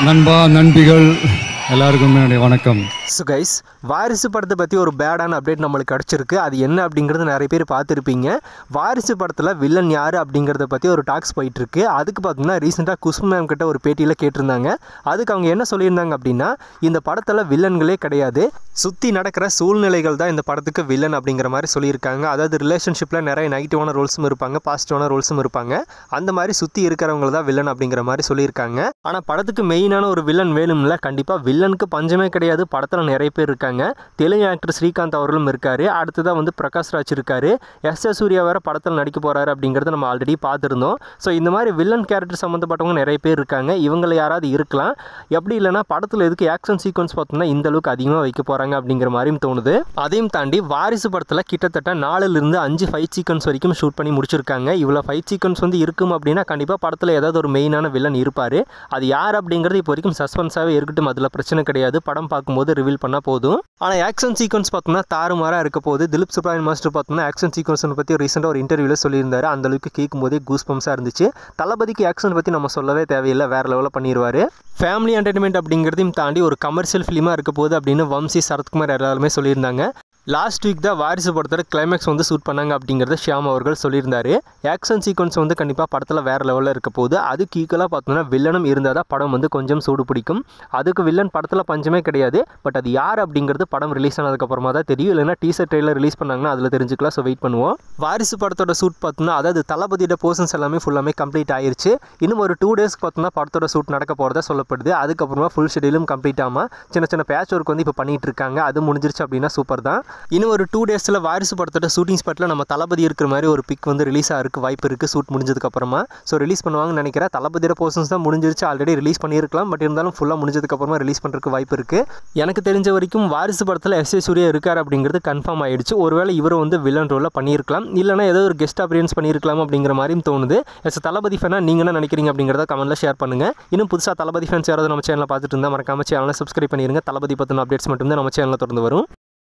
நண்பா நண்பிகள் எல்லாருக்கும் என்னுடைய வணக்கம் ஸோ கைஸ் வாரிசு படத்தை பற்றி ஒரு பேடான அப்டேட் நம்மளுக்கு கிடச்சிருக்கு அது என்ன அப்படிங்கிறது நிறைய பேர் பார்த்துருப்பீங்க வாரிசு படத்தில் வில்லன் யார் அப்படிங்கிறத பற்றி ஒரு டாக்ஸ் போயிட்டுருக்கு அதுக்கு பார்த்தீங்கன்னா ரீசெண்டாக குஷ்பு மேம் கிட்ட ஒரு பேட்டியில் கேட்டிருந்தாங்க அதுக்கு அவங்க என்ன சொல்லியிருந்தாங்க அப்படின்னா இந்த படத்தில் வில்லன்களே கிடையாது சுற்றி நடக்கிற சூழ்நிலைகள் தான் இந்த படத்துக்கு வில்லன் அப்படிங்கிற மாதிரி சொல்லியிருக்காங்க அதாவது ரிலேஷன்ஷிப்பில் நிறைய நெகட்டிவான ரோல்ஸும் இருப்பாங்க பாசிட்டிவான ரோல்ஸும் இருப்பாங்க அந்த மாதிரி சுற்றி இருக்கிறவங்க தான் வில்லன் அப்படிங்கிற மாதிரி சொல்லியிருக்காங்க ஆனால் படத்துக்கு மெயினான ஒரு வில்லன் வேணும்ல கண்டிப்பாக வில்லனுக்கு பஞ்சமே கிடையாது படத்தில் நிறைய பேர் இருக்காங்க தெலுங்கு ஆக்டர் ஸ்ரீகாந்த் அவர்களும் இருக்காரு அடுத்ததாக வந்து பிரகாஷ் ராஜ் இருக்காரு எஸ் எஸ் சூர்யா வேற படத்தில் நடிக்க போறாரு அப்படிங்கிறத நம்ம ஆல்ரெடி பார்த்துருந்தோம் ஸோ இந்த மாதிரி வில்லன் கேரக்டர் சம்மந்தப்பட்டவங்க நிறைய பேர் இருக்காங்க இவங்களை யாராவது இருக்கலாம் எப்படி இல்லைன்னா படத்தில் எதுக்கு ஆக்ஷன் சீக்வன்ஸ் பார்த்தோம்னா இந்த அளவுக்கு அதிகமாக வைக்க போகிறாங்க அப்படிங்கிற மாதிரியும் தோணுது அதையும் தாண்டி வாரிசு படத்தில் கிட்டத்தட்ட நாலுலேருந்து அஞ்சு ஃபைட் சீக்வன்ஸ் வரைக்கும் ஷூட் பண்ணி முடிச்சிருக்காங்க இவ்வளோ ஃபைட் சீக்வன்ஸ் வந்து இருக்கும் அப்படின்னா கண்டிப்பாக படத்தில் ஏதாவது ஒரு மெயினான வில்லன் இருப்பார் அது யார் அப்படிங்கிறது இப்போ வரைக்கும் சஸ்பென்ஸாகவே இருக்கட்டும் அதில் பிரச்சனை கிடையாது படம் பார்க்கும்போது ரிவீல் பண்ணால் போதும் ஆனால் ஆக்ஷன் சீக்வன்ஸ் பார்த்தோம்னா தாறுமாறாக இருக்க போது திலீப் சுப்ராயன் மாஸ்டர் பார்த்தோம்னா ஆக்ஷன் சீக்வன்ஸ் பற்றி ரீசெண்டாக ஒரு இன்டர்வியூவில் சொல்லியிருந்தாரு அந்த அளவுக்கு கேட்கும்போதே கூஸ் பம்ஸாக இருந்துச்சு தளபதிக்கு ஆக்ஷன் பற்றி நம்ம சொல்லவே தேவையில்லை வேறு லெவலில் பண்ணிடுவார் ஃபேமிலி என்டர்டைன்மெண்ட் அப்படிங்கிறதையும் தாண்டி ஒரு கமர்ஷியல் ஃபிலிமாக இருக்க போகுது அப்படின்னு வம்சி சரத்குமார் எல்லாருமே சொல்லியிருந்தாங்க லாஸ்ட் வீக் தான் வாரிசு படத்தோட கிளைமேக்ஸ் வந்து ஷூட் பண்ணாங்க அப்படிங்கிறத ஷியாம் அவர்கள் சொல்லியிருந்தாரு ஆக்ஷன் சீக்வன்ஸ் வந்து கண்டிப்பாக படத்தில் வேறு லெவலில் இருக்க போகுது அதுக்கு ஈக்குவலாக பார்த்தோம்னா வில்லனும் இருந்தால் தான் படம் வந்து கொஞ்சம் சூடு பிடிக்கும் அதுக்கு வில்லன் படத்தில் பஞ்சமே கிடையாது பட் அது யார் அப்படிங்கிறது படம் ரிலீஸ் ஆனதுக்கப்புறமா தான் தெரியும் இல்லைன்னா டீசர் ட்ரெயிலர் ரிலீஸ் பண்ணாங்கன்னா அதில் தெரிஞ்சுக்கலாம் ஸோ வெயிட் பண்ணுவோம் வாரிசு படத்தோட ஷூட் பார்த்தோம்னா அதாவது தளபதியோட போர்ஷன்ஸ் எல்லாமே ஃபுல்லாமே கம்ப்ளீட் ஆயிருச்சு இன்னும் ஒரு டூ டேஸ்க்கு பார்த்தோம்னா படத்தோட ஷூட் நடக்க போகிறதா சொல்லப்படுது அதுக்கப்புறமா ஃபுல் ஷெடியூலும் கம்ப்ளீட் ஆகாமல் சின்ன சின்ன பேட்ச் ஒர்க் வந்து இப்போ பண்ணிட்டு இருக்காங்க அது முடிஞ்சிருச்சு அப்படின்னா சூப்பர் தான் இன்னும் ஒரு டூ டேஸில் வாரிசு படத்தோட ஷூட்டிங் ஸ்பாட்டில் நம்ம தளபதி இருக்கிற மாதிரி ஒரு பிக் வந்து ரிலீஸ் ஆகிறதுக்கு வாய்ப்பு இருக்குது ஷூட் முடிஞ்சதுக்கப்புறமா ஸோ ரிலீஸ் பண்ணுவாங்கன்னு நினைக்கிறேன் தளபதியோட போர்ஷன்ஸ் தான் முடிஞ்சிருச்சு ஆல்ரெடி ரிலீஸ் பண்ணியிருக்கலாம் பட் இருந்தாலும் ஃபுல்லாக முடிஞ்சதுக்கப்புறமா ரிலீஸ் பண்ணுறதுக்கு வாய்ப்பு இருக்குது எனக்கு தெரிஞ்ச வரைக்கும் வாரிசு படத்தில் எஸ் ஏ சூர்யா இருக்கார் அப்படிங்கிறது கன்ஃபார்ம் ஆயிடுச்சு ஒருவேளை இவர் வந்து வில்லன் ரோலில் பண்ணியிருக்கலாம் இல்லைனா ஏதோ ஒரு கெஸ்ட் அப்பியன்ஸ் பண்ணியிருக்கலாம் அப்படிங்கிற மாதிரியும் தோணுது எஸ் தளபதி ஃபேனாக நீங்கள் என்ன நினைக்கிறீங்க அப்படிங்கிறத கமெண்ட்டில் ஷேர் பண்ணுங்கள் இன்னும் புதுசாக தளபதி ஃபேன்ஸ் யாராவது நம்ம சேனலில் பார்த்துட்டு இருந்தால் மறக்காம சேனலை சப்ஸ்கிரைப் பண்ணிடுங்க தளபதி பற்றின அப்டேட்ஸ் மட்டும் தான் நம்ம சேனலில் தொடர்ந்து வரும்